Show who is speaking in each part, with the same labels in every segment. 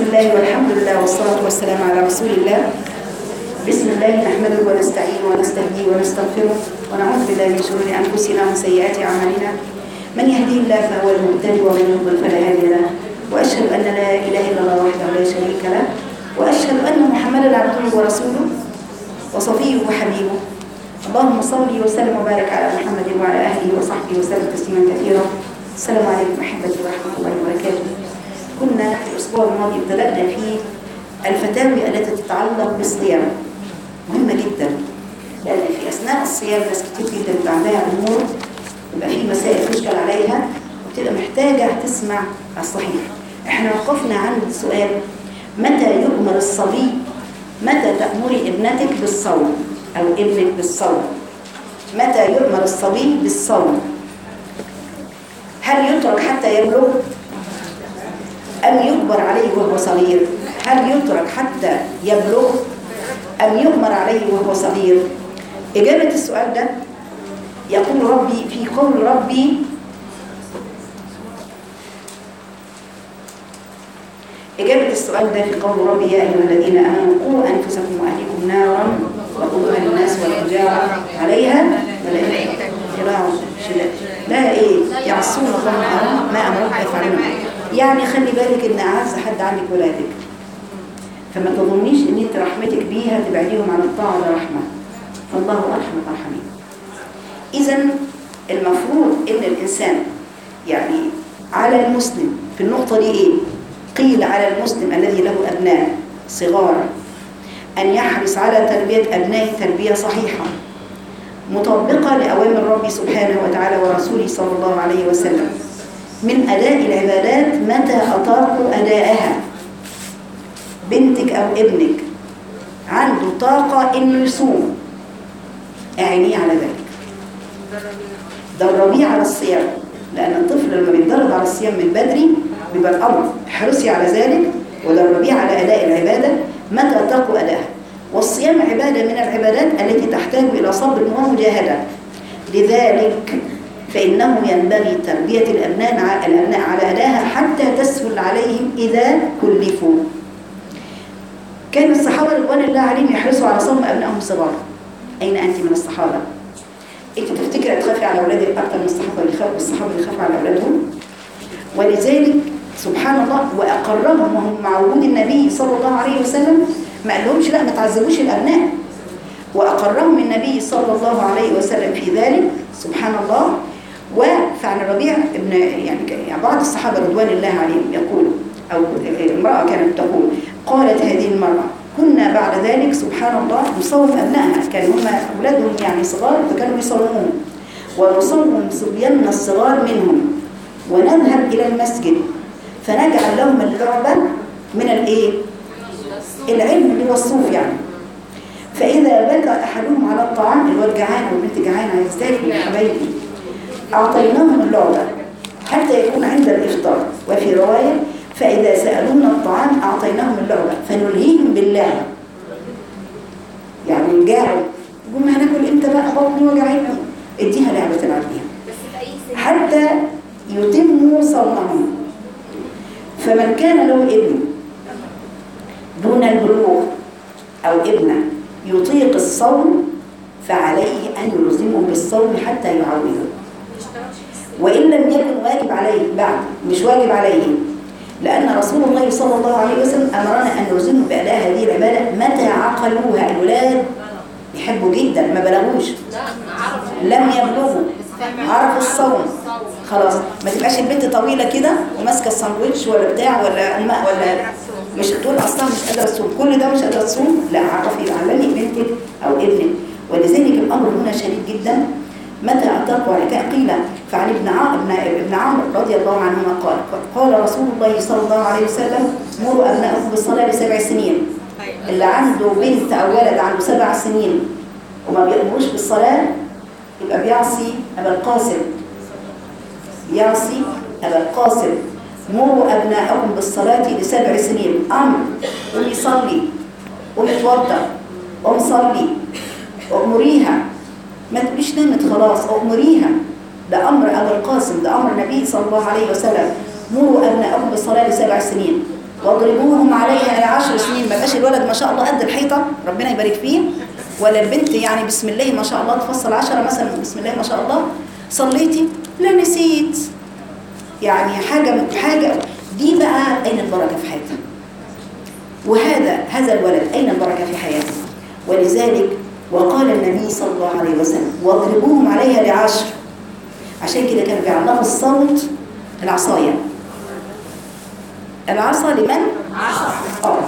Speaker 1: الله والحمد لله والصلاة والسلام على رسول الله بسم الله نحمده ونستعين ونستهديه ونستغفره ونعوذ بالله من شرور أنفسنا ومن سيئات أعمالنا من يهديه الله فهو المهتدي ومن يضلل فلا هادي له وأشهد أن لا إله إلا الله وحده لا شريك له وأشهد أن محمدا عبده ورسوله وصفيه وحبيبه اللهم صل وسلم وبارك على محمد وعلى اهله وصحبه وسلم تسليما كثيرا السلام عليكم احبتي ورحمه الله وبركاته كنا في الاسبوع الماضي ابتدانا في الفتاوي التي تتعلق بالصيام مهمه جدا لان في اثناء الصيام ناس كتير جدا بيبقى عندها امور يبقى في مسائل تشكل عليها وبتبقى محتاجه تسمع الصحيح احنا وقفنا عند سؤال متى يؤمر الصبي متى تأمري ابنتك بالصوم أو ابنك بالصوم متى يؤمر الصبي بالصوم هل يترك حتى يبلغ أم يجبر عليه وهو صغير هل يترك حتى يبلغ أم يؤمر عليه وهو صغير إجابة السؤال ده يقول ربي في قول ربي إجابة السؤال ده في قول ربي يا أيها الذين آمنوا قوا أنفسكم وأهليكم نارا وقودها الناس والحجارة عليها ملائكة غلاظ شداد لا إيه يعصون الله ما ما أمرهم يفعلون يعني خلي بالك إن أعز حد عندك ولادك فما تظنيش إن أنت رحمتك بيها تبعديهم عن الطاعة والرحمة فالله أرحم الراحمين إذا المفروض إن الإنسان يعني على المسلم في النقطة دي إيه؟ قيل على المسلم الذي له أبناء صغار أن يحرص على تربية أبنائه تربية صحيحة مطبقة لأوامر ربي سبحانه وتعالى ورسوله صلى الله عليه وسلم من أداء العبادات متى أطاقوا أداءها بنتك أو ابنك عنده طاقة إنه يصوم أعينيه على ذلك دربيه على الصيام لأن الطفل لما بيتدرب على الصيام من بدري بيبقى الأمر احرصي على ذلك ودربيه على أداء العبادة متى تقوى أداءها والصيام عبادة من العبادات التي تحتاج إلى صبر ومجاهدة لذلك فإنه ينبغي تربية الأبناء الأبناء على أداها حتى تسهل عليهم إذا كلفوا كان الصحابة رضوان الله عليهم يحرصوا على صوم أبنائهم الصغار أين أنت من الصحابة؟ أنت تفتكر تخافي على أولادك أكثر من الصحابة اللي خافوا الصحابة اللي خافوا على أولادهم؟ ولذلك سبحان الله وأقرهم وهم مع وجود النبي صلى الله عليه وسلم ما قالهمش لا ما تعذبوش الأبناء وأقرهم النبي صلى الله عليه وسلم في ذلك سبحان الله وفعن الربيع ابن يعني بعض الصحابة رضوان الله عليهم يقول أو امرأة كانت تقول قالت هذه المرأة كنا بعد ذلك سبحان الله نصوم أبنائها كان هم أولادهم يعني صغار فكانوا يصومون ونصوم صبياننا الصغار منهم ونذهب إلى المسجد فنجعل لهم اللعبة من الايه العلم اللي هو الصوف يعني فإذا بكى أحدهم على الطعام الواد جعان والبنت جعانة عايز تاكل يا حبايبي أعطيناهم اللعبة حتى يكون عند الإفطار وفي رواية فإذا سألونا الطعام أعطيناهم اللعبة فنلهيهم باللعب يعني الجاعل يقول ما هناكل امتى بقى بطني وجعتني اديها لعبة تلعب بيها حتى يتموا صومهم فمن كان له ابن دون البلوغ أو ابنة يطيق الصوم فعليه أن يلزمه بالصوم حتى يعوده وإن لم يكن واجب عليه بعد مش واجب عليه لأن رسول الله صلى الله عليه وسلم أمرنا أن نلزمه بأداء هذه العبادة متى عقلوها الولاد يحبوا جدا ما بلغوش لم يبلغوا عرفوا الصوم خلاص ما تبقاش البنت طويلة كده وماسكة الساندوتش ولا بتاع ولا الماء ولا مش تقول اصلا مش قادرة تصوم كل ده مش قادرة تصوم لا عرفي علمي بنتك او ابنك ولذلك الامر هنا شديد جدا متى اتاك وركاء قيل فعن ابن ابن ابن عمرو رضي الله عنهما قال قال رسول الله صلى الله عليه وسلم مروا ابنائكم بالصلاه لسبع سنين اللي عنده بنت او ولد عنده سبع سنين وما بيأمروش بالصلاه يبقى بيعصي ابا القاسم يعصي أبا القاسم مروا أبناءكم بالصلاة لسبع سنين أمر قوم يصلي قوم يتوضى قوم صلي أمريها ما تبقيش نامت خلاص أمريها ده أمر أبو القاسم ده أمر النبي صلى الله عليه وسلم مروا أبناءكم بالصلاة لسبع سنين واضربوهم عليها لعشر سنين ما بقاش الولد ما شاء الله قد الحيطة ربنا يبارك فيه ولا البنت يعني بسم الله ما شاء الله تفصل عشرة مثلا بسم الله ما شاء الله صليتي لا نسيت يعني حاجة حاجة دي بقى أين البركة في حياتها وهذا هذا الولد أين البركة في حياته ولذلك وقال النبي صلى الله عليه وسلم واضربوهم عليها لعشر عشان كده كانوا بيعلقوا الصوت العصاية العصا لمن؟ عصا اه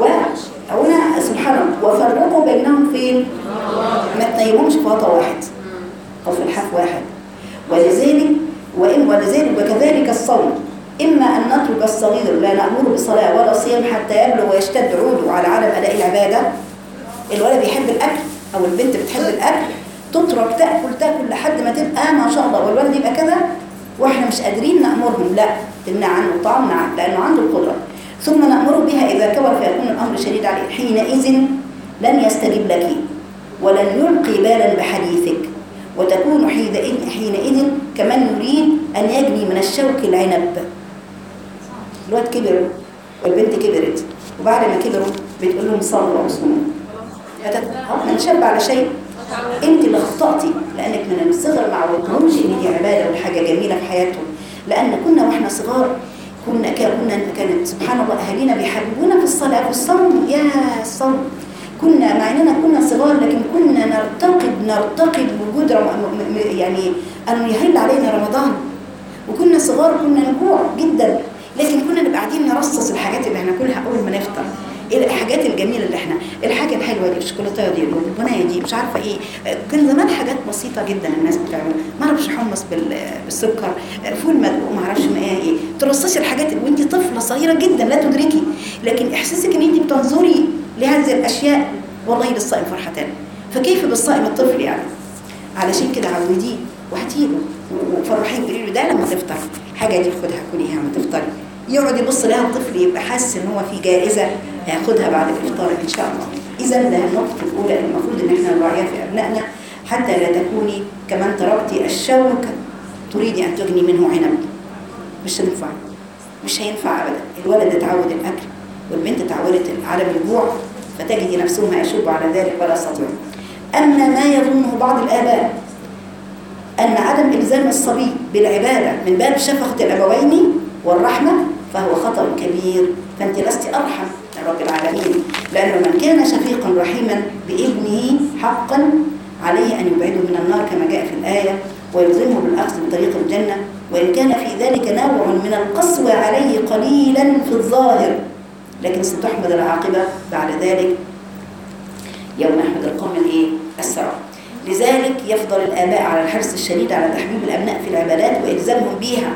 Speaker 1: وهنا سبحان الله وفرقوا بينهم فين؟ ما تنيمهمش في وطا واحد أو في الحف واحد ولذلك وإن ولذلك وكذلك الصوم إما أن نترك الصغير لا نأمره بالصلاة ولا صيام حتى يبلغ ويشتد عوده على عدم أداء العبادة الولد بيحب الأكل أو البنت بتحب الأكل تترك تأكل تأكل لحد ما تبقى ما شاء الله والولد يبقى كذا واحنا مش قادرين نأمرهم لا تمنع عنه طعام نعم لأنه عنده القدرة ثم نأمره بها إذا كبر فيكون الأمر شديد عليه حينئذ لن يستجيب لك ولن يلقي بالا بحديثك وتكون حينئذ حينئذ كمن يريد أن يجني من الشوك العنب الواد كبر والبنت كبرت وبعد ما كبروا بتقول لهم صلوا وصوموا من شاب على شيء انت اللي اخطأتي لانك من الصغر ما عودتهمش ان دي عباده وحاجه جميله في حياتهم لان كنا واحنا صغار كنا كنا كانت سبحان الله اهالينا بيحببونا في الصلاه والصوم يا الصوم كنا مع اننا كنا صغار لكن كنا نرتقد نرتقد بوجود رم... يعني انه يهل علينا رمضان وكنا صغار كنا نجوع جدا لكن كنا نبقى قاعدين نرصص الحاجات اللي احنا كلها اول ما نفطر الحاجات الجميله اللي احنا الحاجه الحلوه دي الشوكولاته دي البنيه دي مش عارفه ايه كان زمان حاجات بسيطه جدا الناس بتعملها ما اعرفش حمص بالسكر فول مدقوق ما اعرفش ما ايه ترصصي الحاجات وانت طفله صغيره جدا لا تدركي لكن احساسك ان انت بتنظري لهذه الاشياء والله للصائم فرحتان فكيف بالصائم الطفل يعني علشان كده عوديه وهتيله وفرحين قولي له ده لما تفطر حاجه دي خدها كليها لما تفطري يقعد يبص لها الطفل يبقى حاسس ان هو في جائزه هياخدها بعد الافطار ان شاء الله اذا ده النقطه الاولى المفروض ان احنا نراعيها في ابنائنا حتى لا تكوني كمان تركتي الشوك تريدي ان تغني منه عنب مش هينفع مش هينفع ابدا الولد اتعود الاكل والبنت اتعودت على الجوع فتجدي نفسهم يشب على ذلك ولا يستطيعون اما ما يظنه بعض الاباء ان عدم الزام الصبي بالعباده من باب شفقه الابوين والرحمه فهو خطأ كبير فأنت لست أرحم من رب العالمين لأنه من كان شفيقا رحيما بابنه حقا عليه أن يبعده من النار كما جاء في الآية ويلزمه بالأخذ بطريق الجنة وإن كان في ذلك نوع من القسوة عليه قليلا في الظاهر لكن ستحمد العاقبة بعد ذلك يوم يحمد القوم الإيه؟ السرع لذلك يفضل الآباء على الحرص الشديد على تحبيب الأبناء في العبادات وإلزامهم بها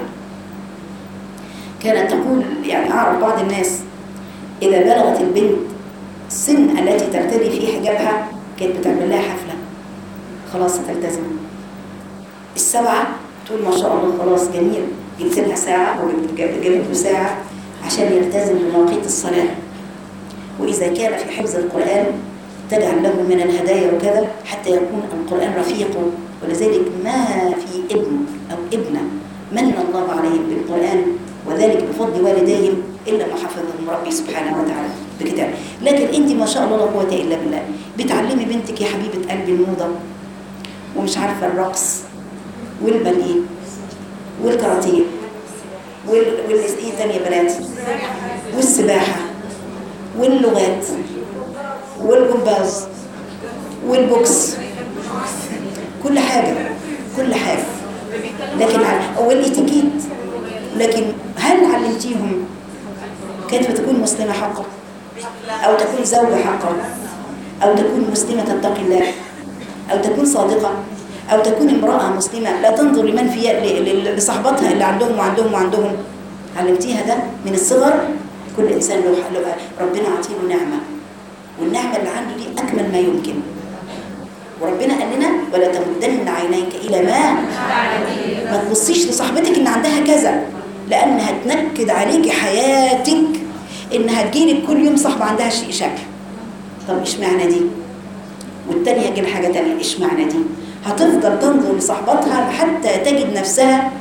Speaker 1: كانت تقول يعني أعرف بعض الناس إذا بلغت البنت السن التي ترتدي فيه حجابها كانت بتعمل لها حفلة خلاص تلتزم السبعة تقول ما شاء الله خلاص جميل جبت لها ساعة وجبت له ساعة عشان يلتزم بمواقيت الصلاة وإذا كان في حفظ القرآن تجعل له من الهدايا وكذا حتى يكون القرآن رفيقه ولذلك ما في ابن أو ابنة من الله عليهم بالقرآن وذلك بفضل والديهم إلا ما حفظهم ربي سبحانه وتعالى بكتاب لكن أنت ما شاء الله لا قوة إلا بالله بتعلمي بنتك يا حبيبة قلبي الموضة ومش عارفة الرقص والباليه والكاراتيه وال ايه تاني يا بنات والسباحة واللغات والجمباز والبوكس كل حاجة كل حاجة لكن والاتيكيت لكن هل علمتيهم كيف تكون مسلمة حقا أو تكون زوجة حقا أو تكون مسلمة تتقي الله أو تكون صادقة أو تكون امرأة مسلمة لا تنظر لمن في لصحبتها اللي عندهم وعندهم وعندهم علمتيها ده من الصغر كل إنسان له ربنا عطيه نعمة والنعمة اللي عنده دي أكمل ما يمكن وربنا قال لنا ولا تمدن عينيك إلى ما ما تبصيش لصاحبتك إن عندها كذا لأن هتنكد عليكي حياتك إن هتجيلك كل يوم صاحبة عندها شيء شكل طب إيش معنى دي والتانية هتجيب حاجة تانية إيش معنى دي هتفضل تنظر لصاحبتها حتى تجد نفسها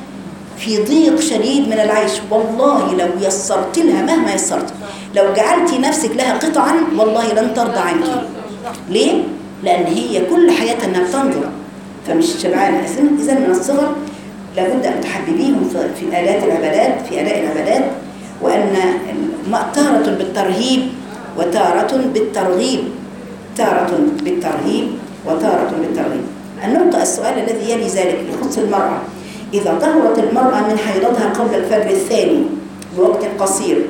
Speaker 1: في ضيق شديد من العيش والله لو يسرت لها مهما يسرت لو جعلتي نفسك لها قطعا والله لن ترضى عنك ليه؟ لأن هي كل حياتها أنها بتنظر فمش شبعانة إذا من الصغر لابد أن تحببيهم في- في آلات العبادات في أداء العبادات وأن الم- تارة بالترهيب وتارة بالترغيب تارة بالترهيب وتارة بالترغيب النقطة السؤال الذي يلي ذلك يخص المرأة إذا طهرت المرأة من حيضتها قبل الفجر الثاني بوقت قصير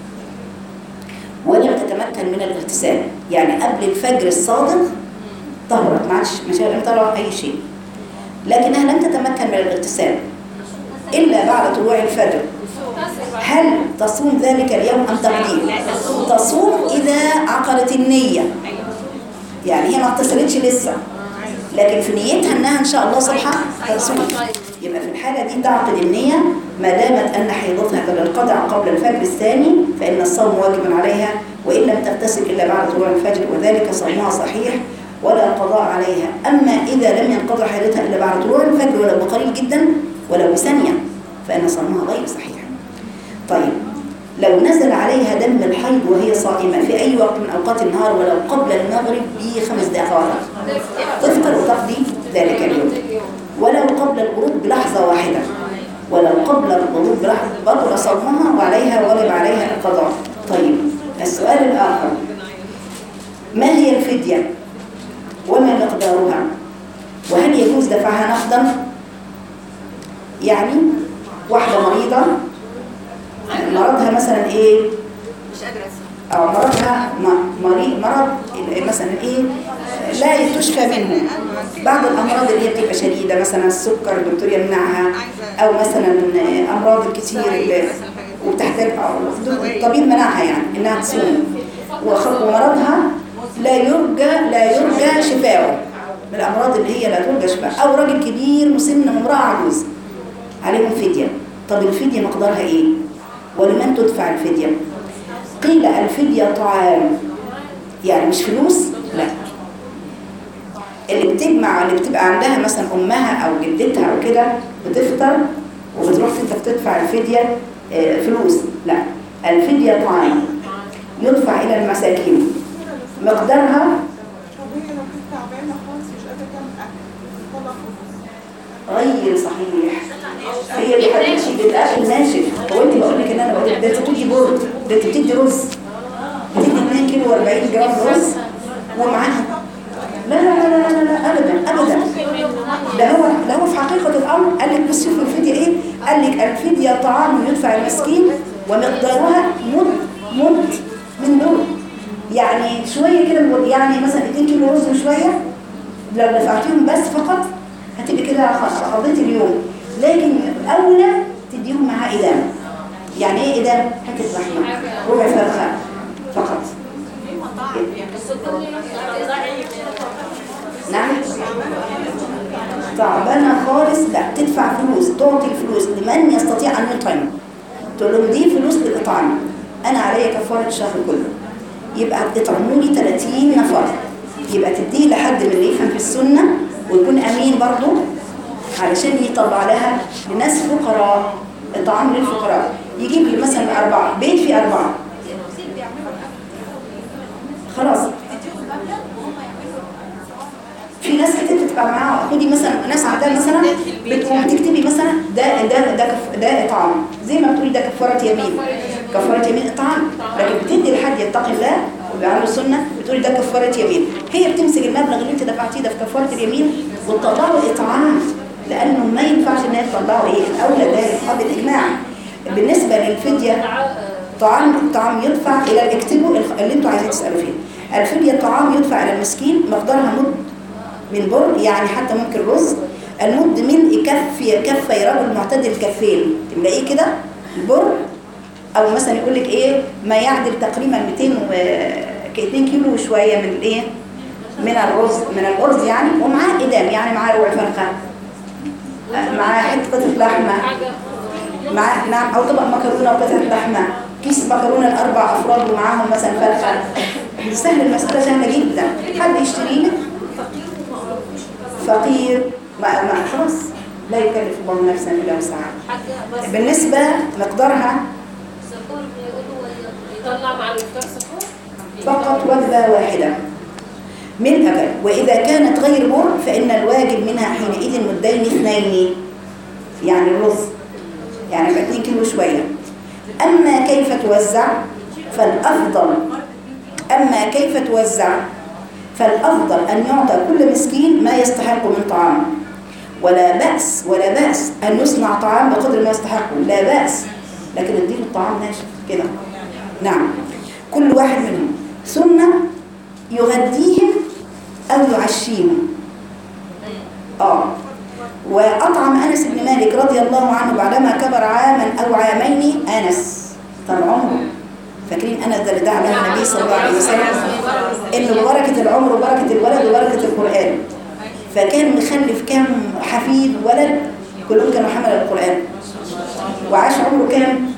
Speaker 1: ولم تتمكن من الاغتسال يعني قبل الفجر الصادق طهرت ما عادش مش طلع أي شيء لكنها لم تتمكن من الاغتسال إلا بعد طلوع الفجر هل تصوم ذلك اليوم أم تقضيه؟ تصوم إذا عقدت النية يعني هي ما اغتسلتش لسه لكن في نيتها انها ان شاء الله صبحة تصوم يبقى في الحالة دي تعقد النية ما دامت ان حيضتها قد انقطع قبل الفجر الثاني فان الصوم واجب عليها وان لم تغتسل الا بعد طلوع الفجر وذلك صومها صحيح ولا قضاء عليها اما اذا لم ينقطع حيضتها الا بعد طلوع الفجر ولو بقليل جدا ولو بثانية فان صومها غير صحيح طيب لو نزل عليها دم الحيض وهي صائمة في أي وقت من أوقات النهار ولو قبل المغرب بخمس دقائق تفطر وتقضي ذلك اليوم ولو قبل الغروب بلحظة واحدة ولو قبل الغروب بلحظة بطل صومها وعليها واجب عليها القضاء طيب السؤال الآخر ما هي الفدية وما مقدارها وهل يجوز دفعها نقدا يعني واحدة مريضة مرضها مثلا ايه
Speaker 2: مش قادرة أتصل.
Speaker 1: او مرضها م- مريض مرض مثلا ايه لا تشفى منه بعض الامراض اللي هي بتبقى شديده مثلا السكر الدكتور يمنعها او مثلا امراض الكتير اللي وبتحتاج أو الطبيب منعها يعني انها تصوم وخ- ومرضها لا يرجى لا يرجى شفاؤه من الامراض اللي هي لا ترجى شفاؤه او راجل كبير مسن وامراه عجوز عليهم فديه طب الفديه مقدارها ايه ولمن تدفع الفديه قيل الفدية طعام يعني مش فلوس لا اللي بتجمع اللي بتبقى عندها مثلا أمها أو جدتها أو كده بتفطر وبتروح انت بتدفع الفدية آه، فلوس لا الفدية طعام يدفع إلى المساكين مقدارها
Speaker 3: طب هي لو كانت تعبانه خالص مش قادره تعمل اكل طلع
Speaker 1: غير صحيح هي بتحبش بتقفل ناشف هو انت بقول لك ان انا بقول لك ده انت بتدي برد ده انت بتدي رز بتدي 2 كيلو و40 جرام رز ومعاها لا لا لا لا لا, لا ابدا ابدا ده هو ده هو في حقيقه الامر قال لك بص شوف الفديه ايه قال لك الفديه طعام يدفع المسكين ومقدارها مد مد من دول يعني شويه كده من- يعني مثلا 2 كيلو رز وشويه لو دفعتيهم بس فقط هتبقى كده خ- قضيت اليوم لكن اولى تديهم معاه ادام يعني ايه ادام حته لحمه ربع فرخه فقط نعم تعبانه خالص لا تدفع فلوس تعطي الفلوس لمن يستطيع ان يطعم تقول لهم دي فلوس للاطعام انا عليا كفاره الشهر كله يبقى اطعموا لي 30 نفر يبقى تديه لحد من اللي يفهم في السنه ويكون امين برضه علشان يطلع لها لناس فقراء الطعام للفقراء يجيب لي مثلا اربعه بيت فيه اربعه خلاص في ناس كتير تبقى معاها خدي مثلا ناس عندها مثلا بتقوم تكتبي مثلا ده ده ده كف ده اطعام زي ما بتقولي ده كفاره يمين كفاره يمين اطعام لكن بتدي لحد يتقي الله وبيعمل السنه بتقولي ده كفاره يمين هي بتمسك المبلغ اللي انت دفعتيه ده في كفاره اليمين وتطلعه اطعام لانه ما ينفعش ان هي تطلعه ايه الاولى ذلك قبل الاجماع بالنسبه للفديه طعام طعام يدفع الى اكتبوا الخ- اللي انتوا عايزين تسالوا فيه الفديه طعام يدفع الى المسكين مقدارها مد من بر يعني حتى ممكن رز المد ملء كف كفي رجل معتدل كفين تلاقيه كده البر او مثلا يقول لك ايه ما يعدل تقريبا 200 و 2 كيلو وشويه من الايه من الرز من الارز يعني ومعاه ادام يعني معاه ربع فرخه آه، معاه حته قطعه لحمه مع نعم او طبق مكرونه وقطعه لحمه كيس مكرونه لاربع افراد ومعاهم مثلا فرخه سهل المساله سهله جدا حد يشتري لك فقير ما ما خلاص لا يكلف الله نفسا الا وسعها
Speaker 2: حاجة بس
Speaker 1: بالنسبه مقدارها
Speaker 2: سحور بيقولوا يطلع مع الافطار سحور
Speaker 1: فقط وجبة واحدة من أبل وإذا كانت غير بر فإن الواجب منها حينئذ مدين اثنين يعني الرز يعني يبقى 2 كيلو شوية أما كيف توزع فالأفضل أما كيف توزع فالأفضل أن يعطى كل مسكين ما يستحق من طعام ولا بأس ولا بأس أن يصنع طعام بقدر ما يستحقه لا بأس لكن اديله الطعام ناشف كده نعم كل واحد منهم ثم يغديهم أو يعشيهم آه وأطعم أنس بن مالك رضي الله عنه بعدما كبر عاما أو عامين أنس طال عمره فاكرين أنس ده اللي دعا له النبي صلى الله عليه وسلم إنه ببركة العمر وبركة الولد وبركة القرآن فكان مخلف كام حفيد ولد كلهم كانوا حمل القرآن وعاش عمره كام؟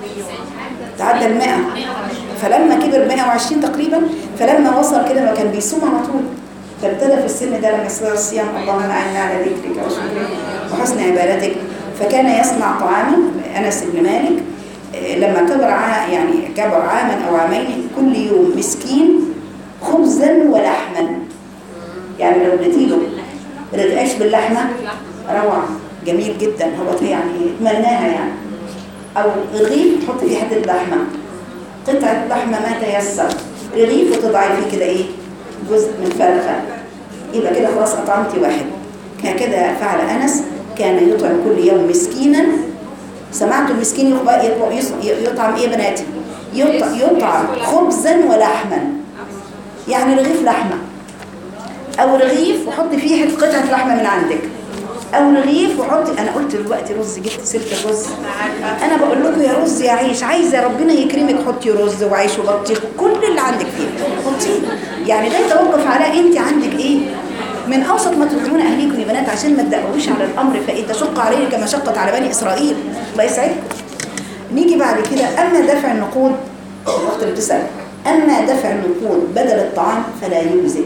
Speaker 1: تعدى المئة فلما كبر 120 تقريبا فلما وصل كده ما كان بيصوم على طول فابتدى في السن ده لما يصير الصيام اللهم اعنا على ذكرك وشكرك وحسن عبادتك فكان يصنع طعاما انس بن مالك آه، لما كبر ع- يعني كبر عاما او عامين كل يوم مسكين خبزا ولحما يعني لو اديتيله رغيف باللحمه روعه جميل جدا هو يعني اتمناها يعني او رغيف تحط فيه حته لحمه قطعه لحمه ما تيسر رغيف وتضعي فيه كده ايه جزء من فرخه يبقى كده خلاص اطعمتي واحد هكذا فعل انس كان يطعم كل يوم مسكينا سمعت المسكين يخبأ- يطلع- يص- يطعم ايه يا بناتي يط- يطعم خبزا ولحما يعني رغيف لحمه او رغيف وحط فيه حته قطعه لحمه من عندك او رغيف وحط انا قلت دلوقتي رز جبت سيره الرز انا بقول لكم يا رز يا عيش عايزه ربنا يكرمك حطي رز وعيش وبطيخ كل اللي عندك فيه حطيه يعني ده يتوقف على انت عندك ايه من اوسط ما تطعمون اهليكم يا بنات عشان ما تدققوش على الامر فان تشق عليه كما شقت على بني اسرائيل الله يسعدكم نيجي بعد كده اما دفع النقود الوقت اللي بتسال اما دفع النقود بدل الطعام فلا يجزئ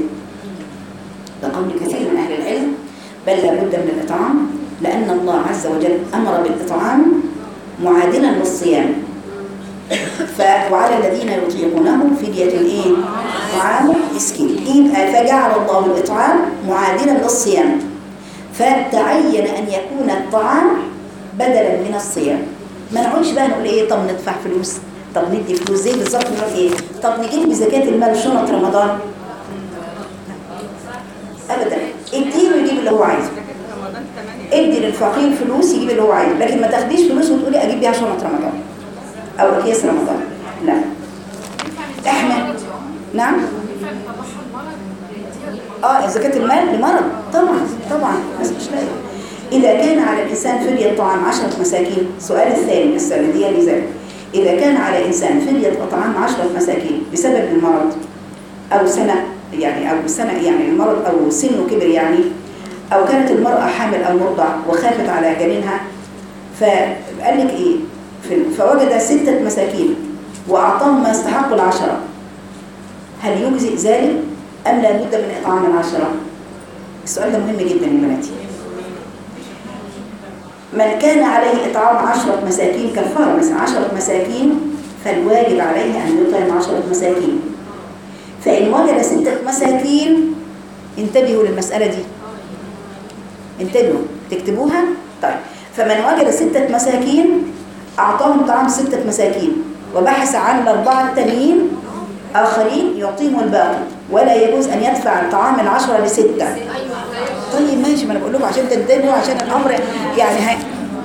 Speaker 1: ده قول كثير من أهل العلم بل لابد من الإطعام لأن الله عز وجل أمر بالإطعام معادلا للصيام ف- وعلى الذين يطيقونه فدية إيه؟ طعام مسكين يبقى فجعل الله الإطعام معادلا للصيام فتعين أن يكون الطعام بدلا من الصيام ما نقولش بقى نقول إيه طب ندفع فلوس طب ندي فلوس زي بالظبط نقول إيه طب نجيب بزكاة المال شنط رمضان ابدا اديله يجيب اللي هو عايزه
Speaker 3: رمضان 8
Speaker 1: ادي للفقير فلوس يجيب اللي هو عايزه لكن ما تاخديش فلوس وتقولي اجيب بيها شنط رمضان او اكياس رمضان لا احنا نعم اه زكاة المال لمرض طبعا طبعا بس مش لاقي إذا كان على الإنسان فدية طعام عشرة مساكين سؤال الثاني السردية لذلك إذا كان على الإنسان فدية طعام عشرة مساكين بسبب المرض أو سنة يعني أو سنة يعني المرض أو سنه كبر يعني أو كانت المرأة حامل أو مرضع وخافت على جنينها فقال لك إيه في- فوجد ستة مساكين وأعطاهم ما يستحق العشرة هل يجزئ ذلك أم لا بد من إطعام العشرة؟ السؤال ده مهم جدا يا بناتي من كان عليه إطعام عشرة مساكين كفارة مثلا عشرة مساكين فالواجب عليه أن يطعم عشرة مساكين فإن وجد ستة مساكين انتبهوا للمسألة دي انتبهوا تكتبوها طيب فمن وجد ستة مساكين أعطاهم طعام ستة مساكين وبحث عن الأربعة التانيين آخرين يعطيهم الباقي ولا يجوز أن يدفع الطعام العشرة لستة طيب ماشي ما أنا بقول لكم عشان تنتبهوا عشان الأمر يعني هاي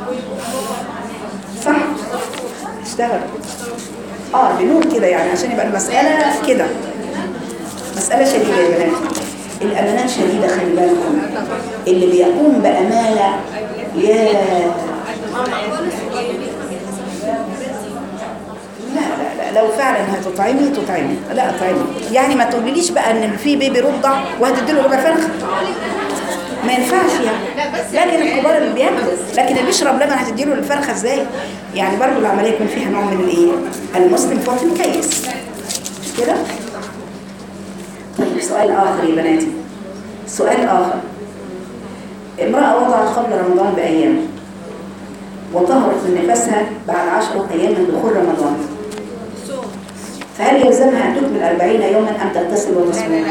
Speaker 1: صح اشتغل اه بنور كده يعني عشان يبقى المسألة كده مسألة شديدة يا بنات الأمانات شديدة خلي بالكم اللي بيقوم بأمانة يا لا لا لا لو فعلا هتطعمي تطعمي لا اطعمي يعني ما تقوليليش بقى ان في بيبي رضع وهتديله ربع فرخه ما ينفعش يعني لكن الكبار اللي بياكلوا لكن اللي بيشرب لبن هتديله الفرخه ازاي يعني برضه العمليه يكون فيها نوع من الايه المسلم فاطم كيس مش كده طيب سؤال اخر يا بناتي سؤال اخر امرأة وضعت قبل رمضان بأيام وطهرت من نفسها بعد عشرة أيام من دخول رمضان فهل يلزمها أن تكمل أربعين يوما أم تغتسل وتصوم؟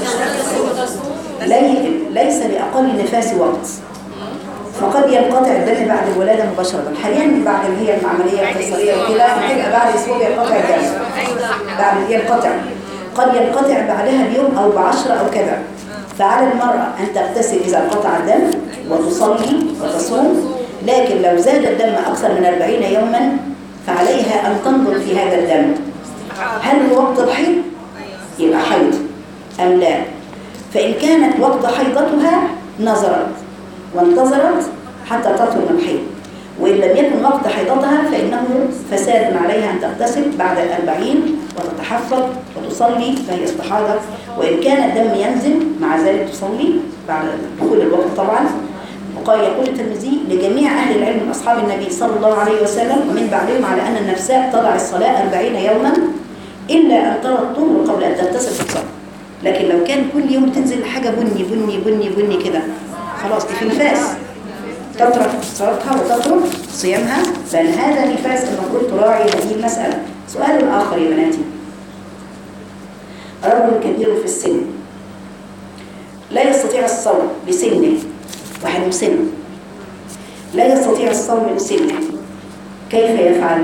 Speaker 1: لي- ليس لأقل نفاس وقت فقد ينقطع الدم بعد الولادة مباشرة حاليا بعد اللي هي العملية القيصرية وكده بتبقى بعد أسبوع ينقطع الدم بعد ينقطع قد ينقطع بعدها بيوم أو بعشرة أو كذا فعلى المرأة أن تغتسل إذا انقطع الدم وتصلي وتصوم لكن لو زاد الدم أكثر من 40 يوما فعليها أن تنظر في هذا الدم هل هو وقت الحيض؟ يبقى حيض أم لا فإن كانت وقت حيضتها نظرت وانتظرت حتى تطهر من الحيض وإن لم يكن وقت حيضتها فإنه فساد عليها أن تغتسل بعد الأربعين وتتحفظ وتصلي فهي استحاضة وإن كان الدم ينزل مع ذلك تصلي بعد دخول الوقت طبعا وقال يقول الترمذي لجميع أهل العلم من أصحاب النبي صلى الله عليه وسلم ومن بعدهم على أن النفساء تضع الصلاة أربعين يوما إلا أن ترى الطهر قبل أن تغتسل في الصلاة لكن لو كان كل يوم تنزل حاجة بني بني بني بني كده خلاص دي في نفاس تترك صلاتها وتترك صيامها لأن هذا نفاس المفروض تراعي هذه المسألة سؤال آخر يا بناتي رجل كبير في السن لا يستطيع الصوم لسنه واحد مسن لا يستطيع الصوم لسنه كيف يفعل؟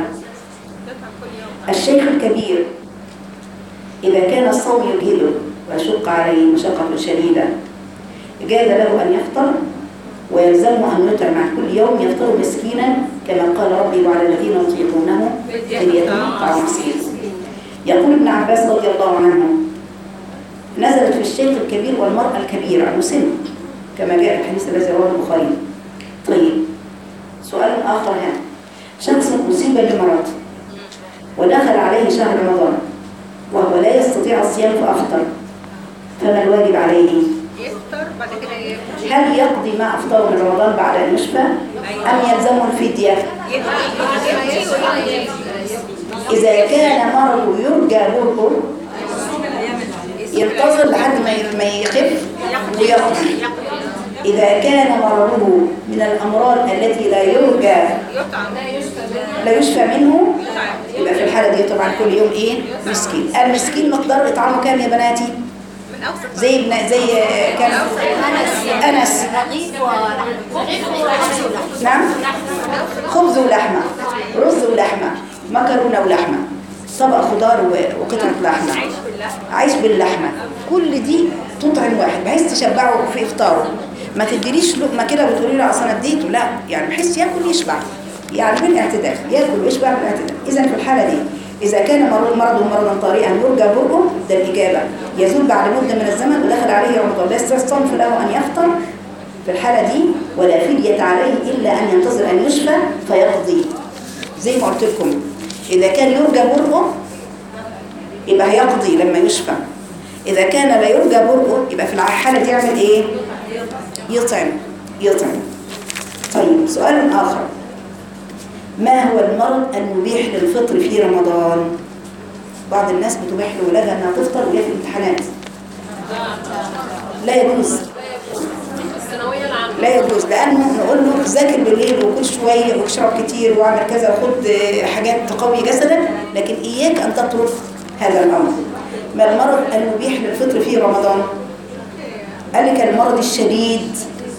Speaker 1: الشيخ الكبير إذا كان الصوم يجهده ويشق عليه مشقة شديدة جاز له أن يفطر ويلزمه أن يطعم عن كل يوم يفطر مسكينا كما قال ربي وعلى الذين يطيقونه فدية طعام مسكين يقول ابن عباس رضي الله عنه نزلت في الشيخ الكبير والمرأة الكبيرة المسن كما جاء في الحديث الذي رواه البخاري طيب سؤال آخر هنا شخص أصيب بمرض ودخل عليه شهر رمضان وهو لا يستطيع الصيام فأفطر فما الواجب عليه؟
Speaker 4: يفطر بعد كده ي-
Speaker 1: هل يقضي ما أفطره من رمضان بعد أن يشفى أم يلزمه الفدية؟ إذا كان مرضه يرجى برؤه ينتظر لحد ما ي- ما يخف ويقضي إذا كان مرضه من الأمراض التي لا يرجى
Speaker 4: يطعم
Speaker 1: لا يشفى منه يبقى في الحالة دي طبعا كل يوم إيه؟ مسكين المسكين مقدار إطعامه كام يا بناتي؟
Speaker 4: من اوسط
Speaker 1: زي ابن زي كان أنس نعم خبز ولحمة رز ولحمة مكرونة ولحمة طبق خضار و- وقطعة لحمة عيش باللحمة كل دي تطعم واحد بحيث تشبعه في إفطاره ما تديليش لقمة كده وتقولي له أصل أنا اديته لا يعني بحيث ياكل يشبع يعني بالاعتدال ياكل ويشبع بالاعتدال إذا في الحالة دي إذا كان مرض مرضه مرضا طارئا يرجى برؤه ده الإجابة يزول بعد مدة من الزمن ودخل عليه رمضان لا يستطيع الصوم فله أن يفطر في الحالة دي ولا فدية عليه إلا أن ينتظر أن يشفى فيقضي زي ما قلت لكم إذا كان يرجى برؤه يبقى هيقضي لما يشفى إذا كان لا يرجى برؤه يبقى في الحالة دي يعمل إيه؟ يطعم يطعم طيب سؤال آخر ما هو المرض المبيح للفطر في رمضان؟ بعض الناس بتبيح لولادها انها تفطر وهي في الامتحانات لا يجوز
Speaker 2: الثانوية العامة
Speaker 1: لا يجوز لانه نقول له ذاكر بالليل وكل شويه واشرب كتير واعمل كذا وخد آه، حاجات تقوي جسدك لكن اياك ان تترك هذا الامر ما المرض المبيح للفطر في رمضان قال لك المرض الشديد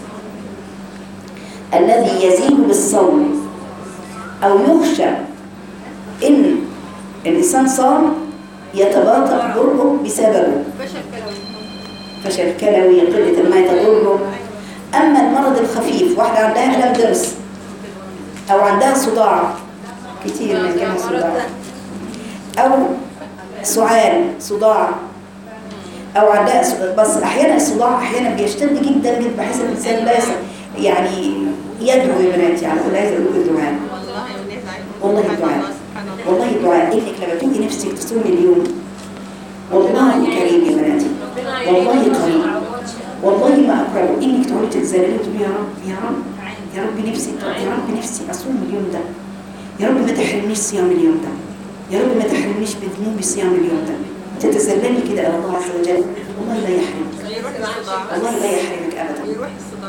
Speaker 1: الذي يزيد بالصوم او يخشى ان الانسان صام يتباطأ برؤه بسببه فشل كلوي قلة الماء تضره أما المرض الخفيف واحدة عندها ألم ضرس أو عندها صداع كتير من كلمة صداع أو سعال صداع أو عندها س- بس أحيانا الصداع أحيانا بيشتد جدا جدا بحيث الإنسان لا يس- يعني يدعو يا بنات يعني أقول عايزة أقول الدعاء
Speaker 4: والله
Speaker 1: والله
Speaker 4: ونزعل
Speaker 1: الدعاء
Speaker 4: سبحان الله
Speaker 1: والله الدعاء إنك لما تيجي نفسك تصومي اليوم والله كريم يا بناتي والله كريم والله ما أكره إنك تقعدي تتذللي وتقولي يا رب يا رب يا رب نفسي يا رب نفسي أصوم اليوم ده يا رب ما تحرمنيش صيام اليوم ده يا رب ما تحرمنيش بذنوبي صيام اليوم ده تتذللي كده إلى الله عز وجل والله لا يحرمك
Speaker 4: يروح الصداع
Speaker 1: والله لا يحرمك أبدا
Speaker 4: يروح الصداع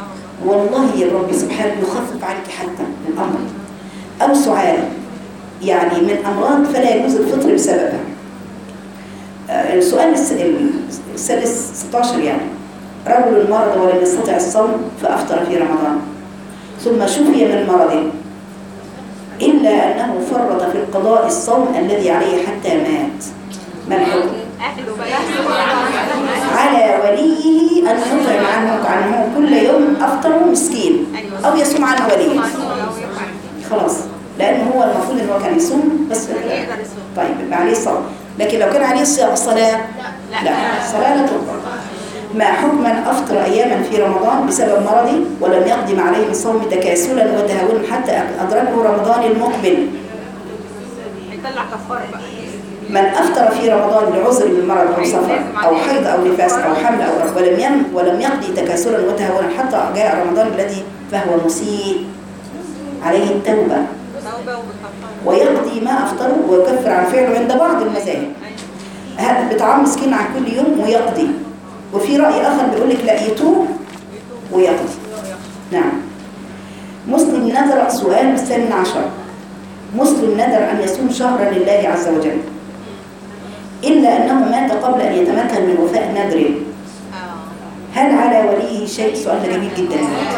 Speaker 1: والله يا رب سبحانه يخفف عنك حتى الأمر أو سعال يعني من أمراض فلا يجوز الفطر بسببها آه، السؤال الس- السادس 16 يعني رجل مرض ولم يستطع الصوم فأفطر في رمضان ثم شفي من مرضه إلا أنه فرط في القضاء الصوم الذي عليه حتى مات ما الحكم؟
Speaker 4: اهله بقى
Speaker 1: على وليه أن يطعم عنه عنه كل يوم أفطر مسكين أو يصوم عنه وليه خلاص لأنه هو المفروض إن هو كان يصوم بس
Speaker 4: يقدر يصوم.
Speaker 1: طيب يبقى عليه صوم لكن لو كان عليه صيام الصلاة
Speaker 4: لا.
Speaker 1: لا الصلاة لا تقبل ما حكم من أفطر أياما في رمضان بسبب مرضه ولم يقدم عليه الصوم تكاسلا وتهاونا حتى أدركه رمضان المقبل
Speaker 4: هيطلع كفاره بقى
Speaker 1: من أفطر في رمضان لعذر من مرض أو سفر أو حيض أو نفاس أو حمل أو رفض ولم يم ولم يقضي تكاسلا وتهاونا حتى جاء رمضان الذي فهو مسيء عليه التوبة
Speaker 4: توبه وبالكفاره
Speaker 1: ويقضي ما أفطره ويكفر عن فعله عند بعض المذاهب هذا بطعام مسكين عن كل يوم ويقضي وفي رأي آخر بيقول لك لا يتوب ويقضي نعم مسلم نذر سؤال الثامن عشر مسلم نذر أن يصوم شهرا لله عز وجل إلا أنه مات قبل أن يتمكن من وفاء نذره
Speaker 4: اه
Speaker 1: هل على وليه شيء سؤال ده جميل جدا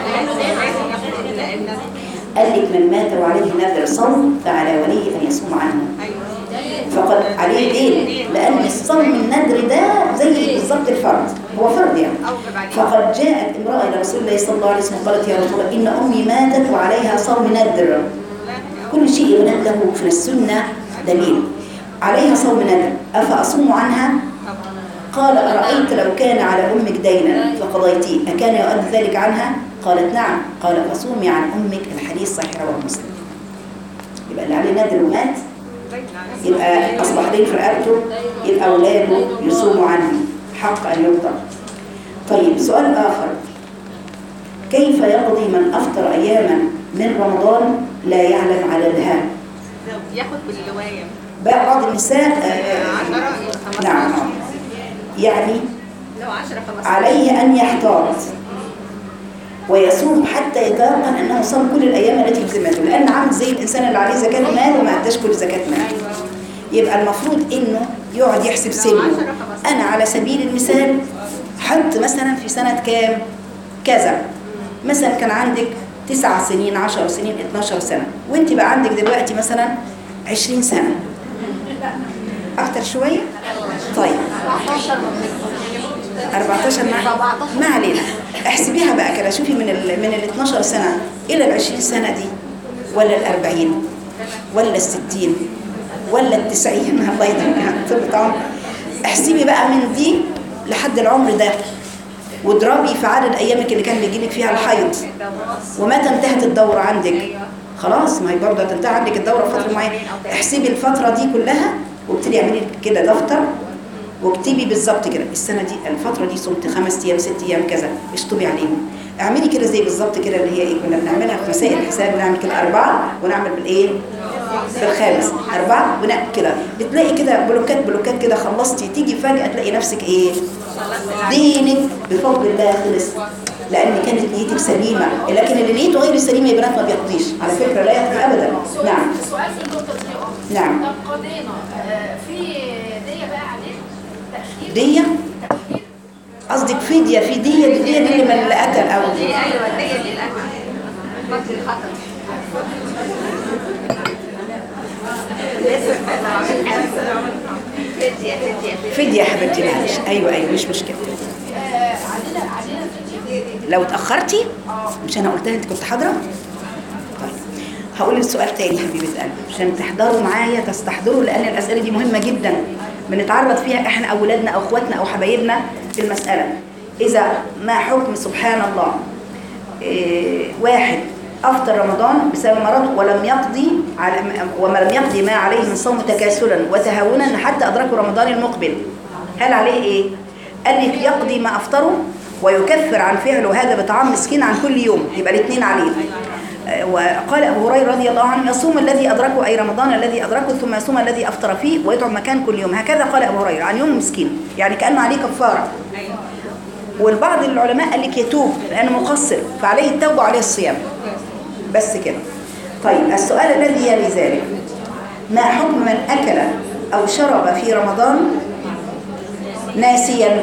Speaker 4: لان
Speaker 1: قال لك من مات وعليه نذر صوم فعلى وليه أن يصوم عنه
Speaker 4: ايوه
Speaker 1: فقد عليه دين لأن الصوم النذر ده زي بالظبط الفرض هو فرض يعني
Speaker 4: اوجب عليه
Speaker 1: فقد جاءت امرأة إلى رسول الله صلى الله عليه وسلم قالت يا رسول الله إن أمي ماتت وعليها صوم نذر
Speaker 4: لا
Speaker 1: كل شيء يولد له في السنة دليل عليها صوم نذر أفأصوم عنها؟
Speaker 4: طبعا
Speaker 1: قال أرأيت لو كان على أمك دينا فقضيتيه أكان يؤدي ذلك عنها؟ قالت نعم قال فصومي عن أمك الحديث صحيح رواه مسلم يبقى اللي عليه نذر ومات يبقى أصبح دين في رقبته يبقى أولاده يصوموا عنه حق أن يقضى طيب سؤال آخر كيف يقضي من أفطر أياما من رمضان لا يعلم عددها
Speaker 4: ياخد بالروايه
Speaker 1: بقى بعض النساء آه،
Speaker 4: 10
Speaker 1: نعم يعني
Speaker 4: لو 10 15
Speaker 1: عليه أن يحتاط ويصوم حتى يتيقن أنه صام كل الأيام التي في ذمته لأن عامل زي الإنسان اللي عليه زكاة مال وما أداش كل زكاة مال يبقى المفروض إنه يقعد يحسب سنه أنا على سبيل المثال حط مثلا في سنة كام كذا مثلا كان عندك تسع سنين عشر سنين 12 سنة وانت بقى عندك دلوقتي مثلا 20 سنة أكتر شوية طيب 14 مع ما علينا احسبيها بقى كده شوفي من ال من ال 12 سنة إلى ال 20 سنة دي ولا ال 40 ولا ال 60 ولا ال 90 الله يديمك طب طبعا احسبي بقى من دي لحد العمر ده واضربي في عدد ايامك اللي كان بيجيلك فيها الحيض ومتى انتهت الدورة عندك خلاص ما هي برضه هتنتهي عندك الدورة في فترة معينة احسبي الفترة دي كلها وابتدي اعملي كده دفتر واكتبي بالظبط كده السنة دي الفترة دي صمت خمس ايام ست ايام كذا اشطبي عليهم اعملي كده زي بالظبط كده اللي هي ايه كنا بنعملها في مسائل الحساب نعمل كده أربعة ونعمل بالايه بالخامس أربعة ونعمل كده بتلاقي كده بلوكات بلوكات كده خلصتي تيجي فجأة تلاقي نفسك ايه دينك بفضل الله خلص لان كانت نيتك سليمه لكن اللي نيته غير سليمه يا بنات ما بيقضيش على فكره لا يقضي ابدا نعم
Speaker 5: سؤال في النقطة دي اه
Speaker 1: نعم.
Speaker 5: طب قضينا آه، في دية بقى عليه تأخير
Speaker 1: دية قصدك فديه في ديه دي ديه دي اللي من اللي قتل او
Speaker 4: ايوه دي دي الاكل فضل الخطر فدية فدية
Speaker 1: فديه يا حبيبتي معلش ايوه ايوه مش مشكله
Speaker 5: آه، علينا علينا فيديو
Speaker 1: لو اتاخرتي مش انا قلتها انت كنت حاضره طيب هقول السؤال تاني حبيبه قلبي عشان تحضروا معايا تستحضروا لان الاسئله دي مهمه جدا بنتعرض فيها احنا او اولادنا او اخواتنا او حبايبنا في المساله اذا ما حكم سبحان الله إيه واحد افطر رمضان بسبب مرض ولم يقضي على وما لم يقضي ما عليه من صوم تكاسلا وتهاونا حتى ادركه رمضان المقبل هل عليه ايه قال لك يقضي ما افطره ويكفر عن فعله هذا بطعام مسكين عن كل يوم يبقى الاثنين عليه آه، وقال ابو هريره رضي الله عنه يصوم الذي ادركه اي رمضان الذي ادركه ثم يصوم الذي افطر فيه ويطعم مكان كل يوم هكذا قال ابو هريره عن يوم مسكين يعني كانه عليه كفاره والبعض العلماء قال لك يتوب لأنه مقصر فعليه التوبة وعليه الصيام بس كده طيب السؤال الذي يلي ذلك ما حكم من أكل أو شرب في رمضان ناسيا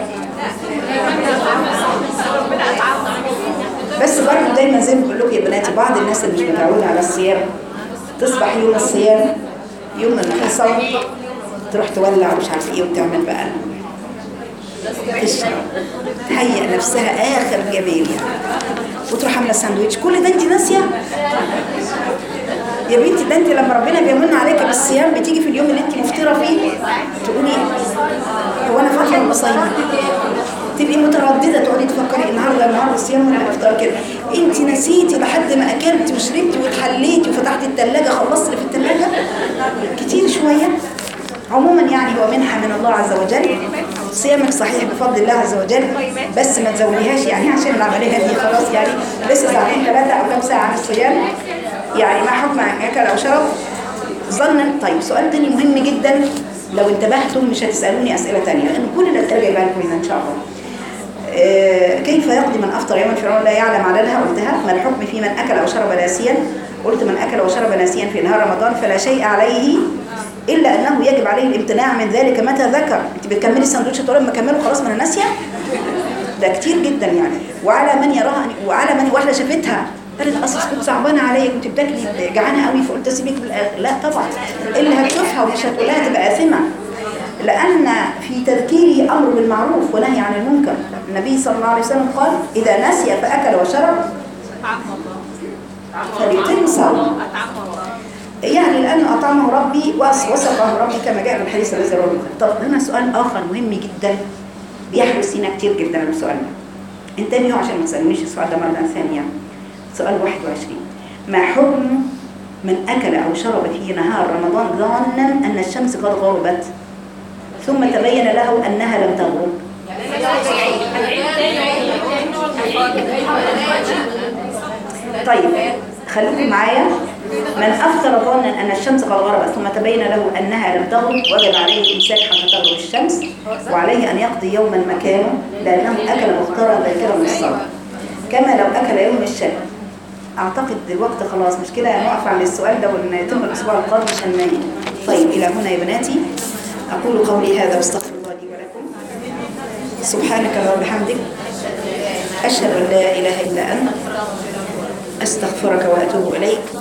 Speaker 1: بس برضه دايما زي ما بقول لكم يا بناتي بعض الناس اللي مش متعوده على الصيام تصبح يوم الصيام يوم الفصل تروح تولع مش عارفه ايه وتعمل بقى تشرب تهيئ نفسها اخر جميل يعني وتروح عامله ساندوتش كل ده انت ناسيه يا بنتي ده انت لما ربنا بيمن عليك بالصيام بتيجي في اليوم اللي انت مفطره فيه تقولي هو انا فاطره ولا صايمه تبقي متردده تقعدي تفكري النهارده النهارده صيام ولا افطار كده انت نسيتي لحد ما اكلتي وشربتي واتحليتي وفتحتي الثلاجه خلصتي اللي في الثلاجه كتير شويه عموما يعني هو منحه من الله عز وجل صيامك صحيح بفضل الله عز وجل بس ما تزوديهاش يعني عشان العمليه دي خلاص يعني لسه ساعتين ثلاثه او كام ساعه عن الصيام يعني ما حكم عن اكل او شرب ظنا طيب سؤال تاني مهم جدا لو انتبهتم مش هتسالوني اسئله تانية لان كل الاسئله جايبها لكم هنا ان شاء الله آه، كيف يقضي من افطر يوما في رمضان لا يعلم عددها قلتها ما الحكم في من اكل او شرب ناسيا قلت من اكل وشرب ناسيا في نهار رمضان فلا شيء عليه الا انه يجب عليه الامتناع من ذلك متى ذكر انت بتكملي السندوتش تقولي لما اكمله خلاص ما انا ناسيه ده كتير جدا يعني وعلى من يراها وعلى من واحده شافتها قالت اصل كنت صعبانه عليا كنت بتاكلي جعانه قوي فقلت اسيبك بالاخر لا طبعا اللي هتشوفها ومش هتقولها تبقى اثمه لأن في تذكيره أمر بالمعروف ونهي عن المنكر النبي صلى الله عليه وسلم قال إذا نسي فأكل وشرب فليتم صومه يعني لأنه أطعمه ربي وأس- وسقه ربي كما جاء في الحديث الذي رواه البخاري. طب هنا سؤال آخر مهم جدا بيحدث فينا كتير جدا السؤال ده انتبهوا عشان ما تسألونيش السؤال ده مرة ثانية سؤال 21 ما حكم من أكل أو شرب في نهار رمضان ظانا أن الشمس قد غربت ثم تبين له أنها لم تغرب طيب خليكم معايا من أفطر ظنا أن الشمس قد غربت ثم تبين له أنها لم تغرب وجب عليه الإمساك حتى تغرب الشمس وعليه أن يقضي يوما مكانه لأنه أكل مختارا ذاكرا للصلاة كما لو أكل يوم الشك أعتقد الوقت خلاص مش كده نقف عند السؤال ده ونتم الأسبوع القادم عشان ننهي طيب إلى هنا يا بناتي أقول قولي هذا واستغفر الله لي ولكم سبحانك اللهم وبحمدك أشهد أن لا إله إلا أنت أستغفرك وأتوب إليك